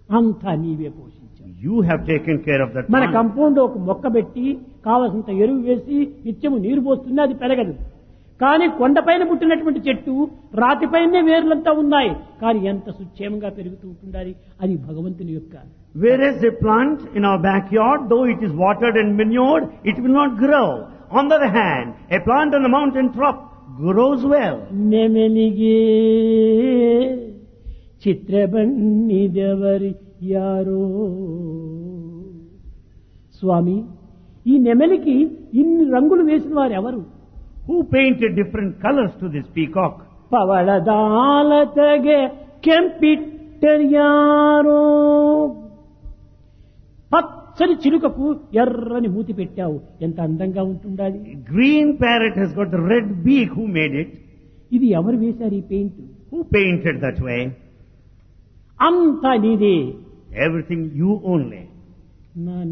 అంతా నీవే పోషించావు You have taken care of that మన plant. కంపౌండ్ ఒక మొక్క పెట్టి కావలసినంత ఎరువు వేసి నిత్యము నీరు పోస్తుంది అది పెరగదు కానీ కొండపైన పుట్టినటువంటి చెట్టు రాతిపైనే వేర్లంతా ఉన్నాయి కానీ ఎంత సుక్షేమంగా పెరుగుతూ ఉంటుండాలి అది భగవంతుని యొక్క Whereas a plant in our backyard, though it is watered and manured, it will not grow. On the other hand, a plant on the mountain top grows well. నెమెలిగే చిత్రబన్నిదెవరి యారో స్వామి ఈ నెమలికి ఇన్ని రంగులు వేసిన వారు ఎవరు Who painted different colors to this peacock? పవళదాలతగే కెంపిట్టర్యారో పచ్చని చిలుకకు ఎర్రని మూతి పెట్టావు ఎంత అందంగా ఉంటుండాలి Green parrot has got the red beak. Who made it? ఇది ఎవరు వేశారు ఈ paint Who painted that way? అంతా నీదే Everything you only. నా